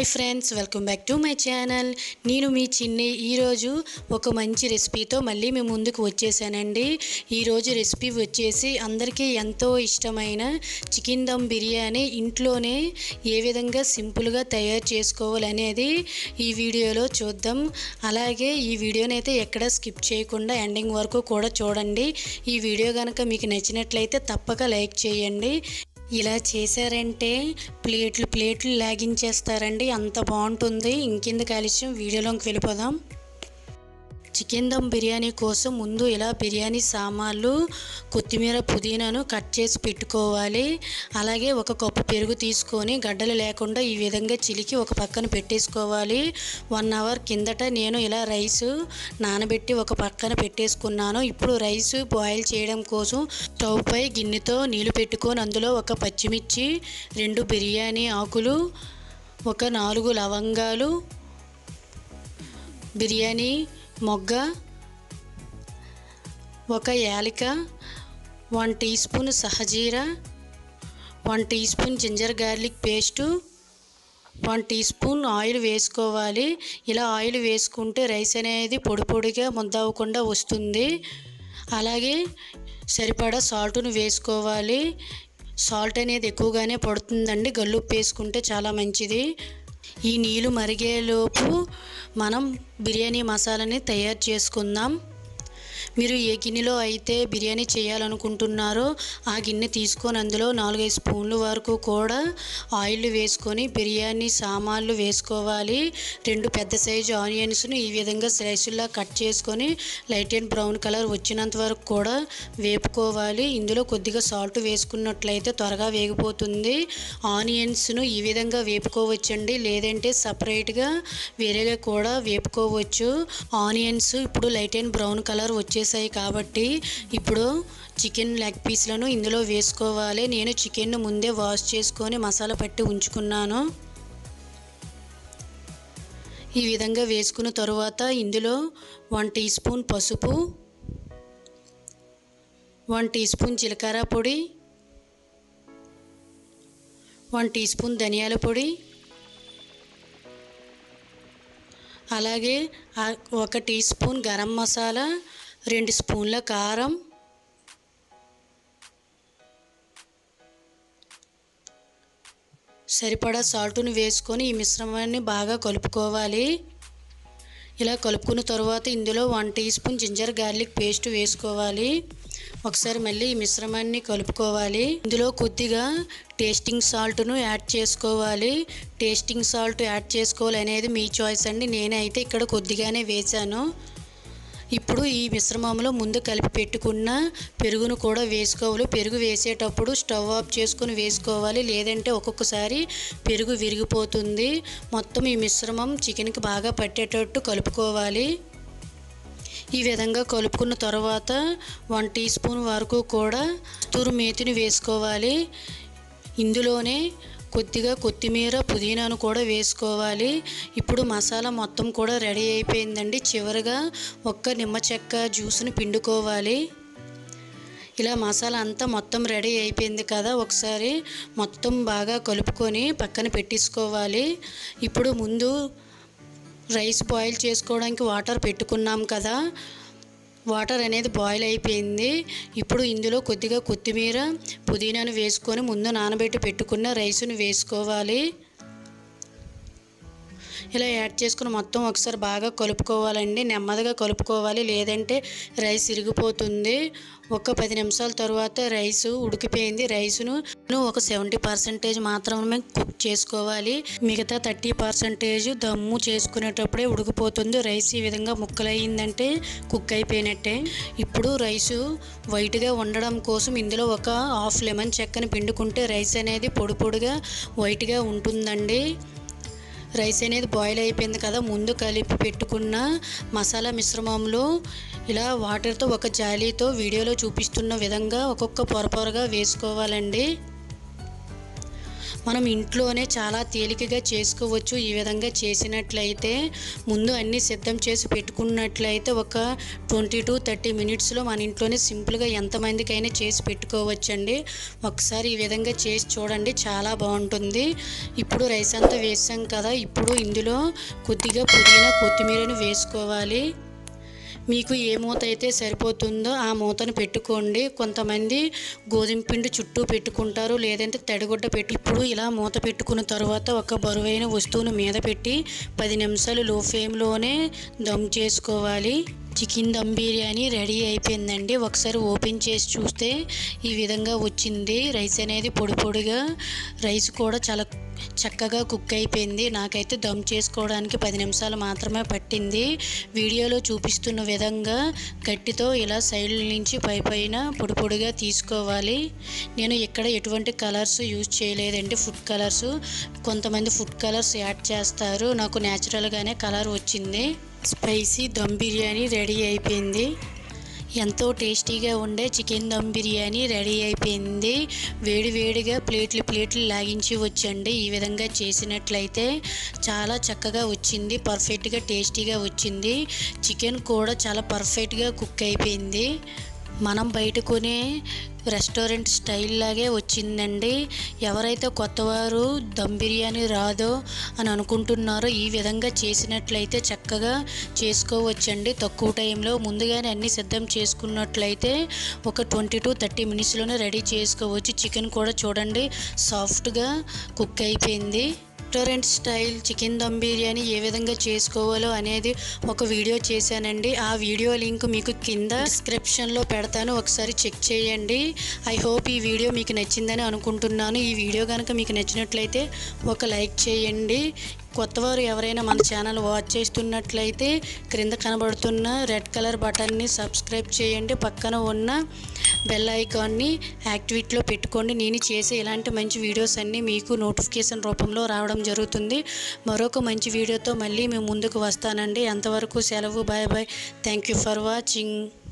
friends welcome back to my channel నేను మీ చిన్ని ఈరోజు ఒక మంచి రెసిపీతో మళ్ళీ మీ ముందుకు వచ్చేసానండి ఈరోజు రెసిపీ వచ్చేసి అందరికీ ఎంతో ఇష్టమైన చికెన్ దమ్ బిర్యానీ ఇంట్లోనే ఏ విధంగా సింపుల్గా తయారు చేసుకోవాలనేది ఈ వీడియోలో చూద్దాం అలాగే ఈ వీడియోని అయితే ఎక్కడ స్కిప్ చేయకుండా ఎండింగ్ వరకు కూడా చూడండి ఈ వీడియో కనుక మీకు నచ్చినట్లయితే తప్పక లైక్ చేయండి ఇలా చేశారంటే ప్లేట్లు ప్లేట్లు లాగించేస్తారండి అంత బాగుంటుంది ఇంకెందుకు ఆలస్యం వీడియోలోకి వెళ్ళిపోదాం చికెన్ దమ్ బిర్యానీ కోసం ముందు ఇలా బిర్యానీ సామాన్లు కొత్తిమీర పుదీనాను కట్ చేసి పెట్టుకోవాలి అలాగే ఒక కప్పు పెరుగు తీసుకొని గడ్డలు లేకుండా ఈ విధంగా చిలికి ఒక పక్కన పెట్టేసుకోవాలి వన్ అవర్ కిందట నేను ఇలా రైస్ నానబెట్టి ఒక పక్కన పెట్టేసుకున్నాను ఇప్పుడు రైస్ బాయిల్ చేయడం కోసం స్టవ్ పై గిన్నెతో నీళ్లు పెట్టుకొని అందులో ఒక పచ్చిమిర్చి రెండు బిర్యానీ ఆకులు ఒక నాలుగు లవంగాలు బిర్యానీ మొగ్గ ఒక యాలిక వన్ టీ స్పూన్ సహజీరా one teaspoon ginger garlic paste one teaspoon oil వేసుకోవాలి ఇలా ఆయిల్ వేసుకుంటే రైస్ అనేది పొడి పొడిగా ముద్దవకుండా వస్తుంది అలాగే సరిపడా సాల్ట్ను వేసుకోవాలి సాల్ట్ అనేది ఎక్కువగానే పడుతుందండి గల్లుప్పు వేసుకుంటే చాలా మంచిది ఈ నీళ్ళు మరిగేలోపు మనం బిర్యానీ మసాలాని తయారు చేసుకుందాం మీరు ఏ గిన్నెలో అయితే బిర్యానీ చేయాలనుకుంటున్నారో ఆ గిన్నె తీసుకొని అందులో నాలుగైదు స్పూన్ల వరకు కూడా ఆయిల్ వేసుకొని బిర్యానీ సామాన్లు వేసుకోవాలి రెండు పెద్ద సైజు ఆనియన్స్ను ఈ విధంగా స్లైసుల్లా కట్ చేసుకొని లైట్ అండ్ బ్రౌన్ కలర్ వచ్చినంత వరకు కూడా వేపుకోవాలి ఇందులో కొద్దిగా సాల్ట్ వేసుకున్నట్లయితే త్వరగా వేగిపోతుంది ఆనియన్స్ను ఈ విధంగా వేపుకోవచ్చండి లేదంటే సపరేట్గా వేరేగా కూడా వేపుకోవచ్చు ఆనియన్స్ ఇప్పుడు లైట్ అండ్ బ్రౌన్ కలర్ వచ్చేసాయి కాబట్టి ఇప్పుడు చికెన్ లెగ్ పీస్లను ఇందులో వేసుకోవాలి నేను చికెన్ను ముందే వాష్ చేసుకొని మసాలా పట్టి ఉంచుకున్నాను ఈ విధంగా వేసుకున్న తరువాత ఇందులో వన్ టీ స్పూన్ పసుపు వన్ టీ స్పూన్ జీలకర్ర పొడి వన్ టీ స్పూన్ ధనియాల పొడి అలాగే ఆ- ఒక టీ స్పూన్ గరం మసాలా రెండు స్పూన్ల కారం సరిపడా సాల్ట్ను వేసుకొని ఈ మిశ్రమాన్ని బాగా కలుపుకోవాలి ఇలా కలుపుకున్న తర్వాత ఇందులో one teaspoon ginger garlic paste వేసుకోవాలి ఒకసారి మళ్ళీ ఈ మిశ్రమాన్ని కలుపుకోవాలి ఇందులో కొద్దిగా టేస్టింగ్ సాల్ట్ను యాడ్ చేసుకోవాలి టేస్టింగ్ సాల్ట్ యాడ్ చేసుకోవాలి అనేది మీ చాయిస్ అండి నేనైతే ఇక్కడ కొద్దిగానే వేశాను ఇప్పుడు ఈ మిశ్రమంలో ముందు కలిపి పెట్టుకున్న పెరుగును కూడా వేసుకోవాలి పెరుగు వేసేటప్పుడు స్టవ్ ఆఫ్ చేసుకొని వేసుకోవాలి లేదంటే ఒక్కొక్కసారి పెరుగు విరిగిపోతుంది మొత్తం ఈ మిశ్రమం చికెన్కి బాగా పట్టేటట్టు కలుపుకోవాలి ఈ విధంగా కలుపుకున్న తర్వాత వన్ టీ స్పూన్ వరకు కూడా తురు మేతిని వేసుకోవాలి ఇందులోనే కొద్దిగా కొత్తిమీర పుదీనాను కూడా వేసుకోవాలి ఇప్పుడు మసాలా మొత్తం కూడా రెడీ అయిపోయిందండి చివరిగా ఒక్క నిమ్మ చెక్క జ్యూస్ని పిండుకోవాలి ఇలా మసాలా అంతా మొత్తం రెడీ అయిపోయింది కదా ఒకసారి మొత్తం బాగా కలుపుకొని పక్కన పెట్టేసుకోవాలి ఇప్పుడు ముందు రైస్ బాయిల్ చేసుకోవడానికి వాటర్ పెట్టుకున్నాం కదా వాటర్ అనేది బాయిల్ అయిపోయింది ఇప్పుడు ఇందులో కొద్దిగా కొత్తిమీర పుదీనాను వేసుకొని ముందు నానబెట్టి పెట్టుకున్న రైస్ను వేసుకోవాలి ఇలా యాడ్ చేసుకుని మొత్తం ఒకసారి బాగా కలుపుకోవాలండి నెమ్మదిగా కలుపుకోవాలి లేదంటే రైస్ ఇరిగిపోతుంది ఒక పది నిమిషాల తర్వాత రైస్ ఉడికిపోయింది రైస్ను ఒక సెవెంటీ పర్సెంటేజ్ మాత్రమే కుక్ చేసుకోవాలి మిగతా థర్టీ పర్సెంటేజ్ దమ్ము చేసుకునేటప్పుడే ఉడికిపోతుంది రైస్ ఈ విధంగా ముక్కలయ్యిందంటే కుక్ అయిపోయినట్టే ఇప్పుడు రైసు వైట్గా ఉండడం కోసం ఇందులో ఒక హాఫ్ లెమన్ చెక్కని పిండుకుంటే రైస్ అనేది పొడి పొడిగా వైట్గా ఉంటుందండి రైస్ అనేది బాయిల్ అయిపోయింది కదా ముందు కలిపి పెట్టుకున్న మసాలా మిశ్రమంలో ఇలా వాటర్తో ఒక జాలీతో వీడియోలో చూపిస్తున్న విధంగా ఒక్కొక్క పొర పొరగా వేసుకోవాలండి మనం ఇంట్లోనే చాలా తేలికగా చేసుకోవచ్చు ఈ విధంగా చేసినట్లయితే ముందు అన్నీ సిద్ధం చేసి పెట్టుకున్నట్లయితే ఒక ట్వంటీ టు థర్టీ మినిట్స్లో మన ఇంట్లోనే సింపుల్గా ఎంతమందికైనా చేసి పెట్టుకోవచ్చండి ఒకసారి ఈ విధంగా చేసి చూడండి చాలా బాగుంటుంది ఇప్పుడు రైస్ అంతా వేసాం కదా ఇప్పుడు ఇందులో కొద్దిగా పుదీనా కొత్తిమీరని వేసుకోవాలి మీకు ఏ మూత అయితే సరిపోతుందో ఆ మూతను పెట్టుకోండి కొంతమంది గోధుమ పిండి చుట్టూ పెట్టుకుంటారు లేదంటే తడిగుడ్డ పెట్టి ఇప్పుడు ఇలా మూత పెట్టుకున్న తర్వాత ఒక బరువైన వస్తువును మీద పెట్టి పది నిమిషాలు లో ఫ్లేమ్లోనే దమ్ చేసుకోవాలి చికెన్ దమ్ బిర్యానీ రెడీ అయిపోయిందండి ఒకసారి ఓపెన్ చేసి చూస్తే ఈ విధంగా వచ్చింది రైస్ అనేది పొడి పొడిగా రైస్ కూడా చాలా చక్కగా కుక్ అయిపోయింది నాకైతే దమ్ చేసుకోవడానికి పది నిమిషాలు మాత్రమే పట్టింది వీడియోలో చూపిస్తున్న విధంగా గట్టితో ఇలా సైడ్ నుంచి పై పైన పొడి పొడిగా తీసుకోవాలి నేను ఇక్కడ ఎటువంటి కలర్స్ యూజ్ చేయలేదండి ఫుడ్ కలర్స్ కొంతమంది ఫుడ్ కలర్స్ యాడ్ చేస్తారు నాకు న్యాచురల్గానే కలర్ వచ్చింది స్పైసీ దమ్ బిర్యానీ రెడీ అయిపోయింది ఎంతో టేస్టీగా ఉండే చికెన్ దమ్ బిర్యానీ రెడీ అయిపోయింది వేడి వేడిగా ప్లేట్లు ప్లేట్లు లాగించి వచ్చండి ఈ విధంగా చేసినట్లయితే చాలా చక్కగా వచ్చింది పర్ఫెక్ట్గా టేస్టీగా వచ్చింది చికెన్ కూడా చాలా పర్ఫెక్ట్గా కుక్ అయిపోయింది మనం బయట కొనే రెస్టారెంట్ స్టైల్ లాగే వచ్చిందండి ఎవరైతే కొత్తవారు దమ్ బిర్యానీ రాదో అని అనుకుంటున్నారో ఈ విధంగా చేసినట్లయితే చక్కగా చేసుకోవచ్చండి తక్కువ టైంలో ముందుగానే అన్ని సిద్ధం చేసుకున్నట్లయితే ఒక ట్వంటీ టు థర్టీ మినిట్స్లోనే రెడీ చేసుకోవచ్చు చికెన్ కూడా చూడండి సాఫ్ట్గా కుక్ అయిపోయింది restaurant style chicken dum biryani ఏ విధంగా చేసుకోవాలో అనేది ఒక వీడియో చేశానండి ఆ వీడియో లింక్ మీకు కింద డిస్క్రిప్షన్లో పెడతాను ఒకసారి చెక్ చేయండి ఐ హోప్ ఈ వీడియో మీకు నచ్చిందని అనుకుంటున్నాను ఈ వీడియో కనుక మీకు నచ్చినట్లయితే ఒక లైక్ చేయండి కొత్తవారు ఎవరైనా మన ఛానల్ వాచ్ చేస్తున్నట్లయితే క్రింద కనబడుతున్న రెడ్ కలర్ బటన్ని సబ్స్క్రైబ్ చేయండి పక్కన ఉన్న బెల్ ఐకాన్ని యాక్టివేట్లో పెట్టుకోండి నేను చేసే ఇలాంటి మంచి వీడియోస్ అన్నీ మీకు నోటిఫికేషన్ రూపంలో రావడం జరుగుతుంది మరొక మంచి వీడియోతో మళ్ళీ మేము ముందుకు వస్తానండి అంతవరకు సెలవు bye bye thank you for watching